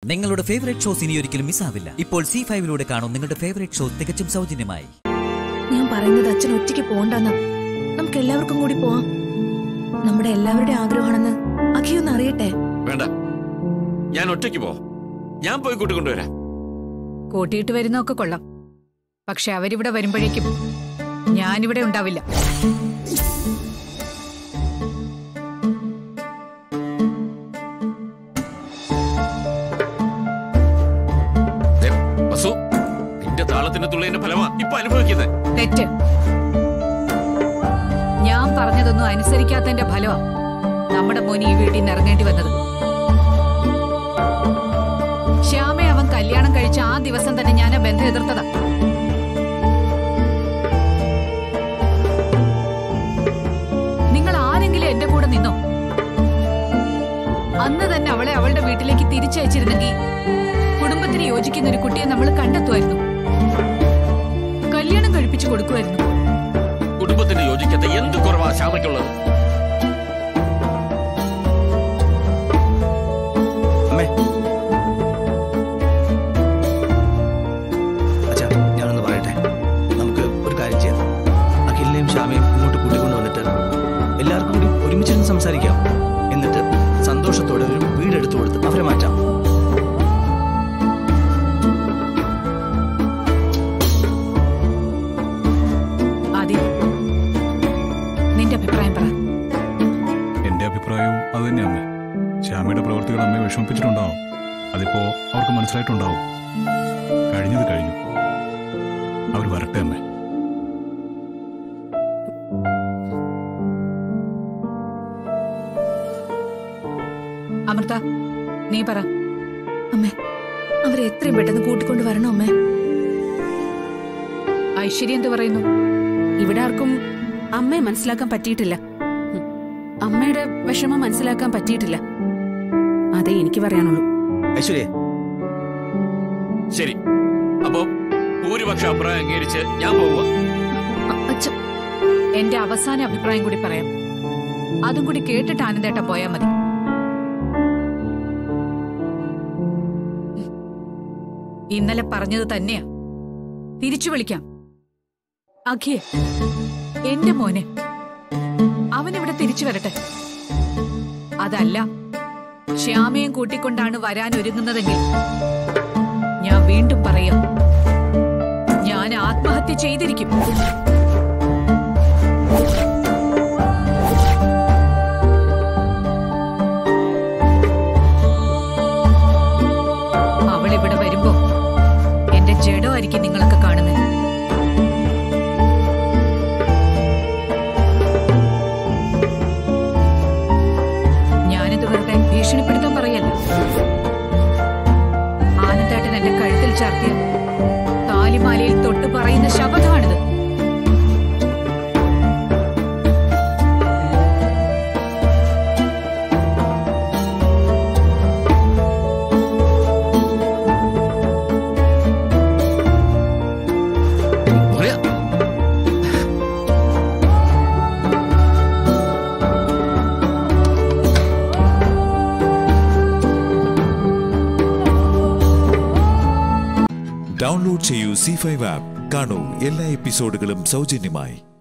നിങ്ങളുടെ favourite shows ഇനി ഒരിക്കലും മിസ്സാവില്ല ഇപ്പോൾ സി ഫൈവിലൂടെ കാണും നിങ്ങളുടെ ഫേവറേറ്റ് ഷോ തികച്ചും സൗജന്യമായി ഞാൻ പറയുന്നത് അച്ഛൻ ഒറ്റയ്ക്ക് പോകണ്ടെന്ന് നമുക്ക് എല്ലാവർക്കും കൂടി പോവാം നമ്മുടെ എല്ലാവരുടെയും ആഗ്രഹമാണെന്ന് അഖിയൊന്ന് അറിയട്ടെ വേണ്ട ഞാൻ ഒറ്റയ്ക്ക് പോ ഞാൻ പോയി കൂട്ടിക്കൊണ്ടുവരാം കൂട്ടിയിട്ട് വരുന്നൊക്കെ കൊള്ളാം പക്ഷെ അവരിവിടെ വരുമ്പോഴേക്കും ഞാനിവിടെ ഉണ്ടാവില്ല ദേ, വസു നിന്റെ താളത്തിന്റെ തുള്ളിന്റെ ഫലമാ ഇപ്പൊ അനുഭവിക്കുന്നത് തെറ്റ് ഞാൻ പറഞ്ഞതൊന്നും അനുസരിക്കാത്തതിന്റെ ഫലമാ നമ്മുടെ മോന് ഈ വീട്ടിൽ നിന്ന് ഇറങ്ങേണ്ടി വന്നത് ശ്യാമെ അവൻ കല്യാണം കഴിച്ച ആ ദിവസം തന്നെ ഞാൻ ആ ബന്ധം എതിർത്തതാ നിങ്ങൾ ആരെങ്കിലും എന്റെ കൂടെ നിന്നോ അന്ന് തന്നെ അവളെ അവളുടെ വീട്ടിലേക്ക് തിരിച്ചയച്ചിരുന്നെങ്കിൽ കുടുംബത്തിന് യോജിക്കുന്ന ഒരു കുട്ടിയെ നമ്മൾ കണ്ടെത്തുമായിരുന്നു കല്യാണം കഴിപ്പിച്ചു കൊടുക്കുമായിരുന്നു കുടുംബത്തിന് യോജിക്കാത്ത എന്ത് കുറവാ ശ്യാമയ്ക്കുള്ളത് അമ്മേ അച്ഛാ ഞാനൊന്ന് പറയട്ടെ നമുക്ക് ഒരു കാര്യം ചെയ്യാം അഖിലിനെയും ശ്യാമയും ഇങ്ങോട്ട് കൂട്ടിക്കൊണ്ടു വന്നിട്ട് എല്ലാവർക്കും കൂടി ഒരുമിച്ചിരുന്ന് സംസാരിക്കാം എന്നിട്ട് സന്തോഷത്തോടെ ഒരു വീടെടുത്തു കൊടുത്ത് അവരെ മാറ്റാം ആദ്യം നിന്റെ അഭിപ്രായം പറ എന്റെ അഭിപ്രായവും അത് തന്നെയാണ് ശ്യാമയുടെ പ്രവൃത്തികൾ അമ്മയെ വിഷമിപ്പിച്ചിട്ടുണ്ടാവും അതിപ്പോ അവർക്ക് മനസ്സിലായിട്ടുണ്ടാവും കഴിഞ്ഞത് കഴിഞ്ഞു അവർ വരട്ടെ അമ്മേ അമൃത നീ പറ അമ്മേ അവരെ എത്രയും പെട്ടെന്ന് കൂട്ടിക്കൊണ്ട് വരണം അമ്മേ ഐശ്വര്യ എന്ത് പറയുന്നു ഇവിടെ ആർക്കും അമ്മയെ മനസ്സിലാക്കാൻ പറ്റിയിട്ടില്ല ഉം. അമ്മയുടെ വിഷമം മനസ്സിലാക്കാൻ പറ്റിയിട്ടില്ല അതേ എനിക്ക് പറയാനുള്ളൂ ഐശ്വര്യ ശരി അപ്പോ ഭൂരിപക്ഷ അഭിപ്രായം അംഗീകരിച്ച് ഞാൻ പോവുക അ- അച്ഛൻ എന്റെ അവസാന അഭിപ്രായം കൂടി പറയാം അതും കൂടി കേട്ടിട്ട് ആനന്ദേട്ടൻ പോയാ മതി ഇന്നലെ പറഞ്ഞത് തന്നെയാ തിരിച്ചു വിളിക്കാം അഖിയെ എന്റെ മോനെ അവനിവിടെ തിരിച്ചു വരട്ടെ അതല്ല ശ്യാമയും കൂട്ടിക്കൊണ്ടാണ് വരാൻ ഒരുങ്ങുന്നതെങ്കിൽ ഞാൻ വീണ്ടും പറയാം ഞാൻ ആത്മഹത്യ ചെയ്തിരിക്കും അവൾ ഇവിടെ വരുമ്പോ എന്റെ ജഡമായിരിക്കും നിങ്ങളൊക്കെ കാണുന്നത് ഞാനിത് വെറുതെ ഭീഷണിപ്പെടുത്താൻ പറയല്ല ആനന്ദേട്ടൻ എന്റെ കഴുത്തിൽ ചാർത്തിയ താലിമാലയിൽ തൊട്ട് പറയുന്ന ശബദമാണിത് പറയാം ഡൗൺലോഡ് ചെയ്യൂ സി ഫൈവ് ആപ്പ് കാണൂ എല്ലാ എപ്പിസോഡുകളും സൗജന്യമായി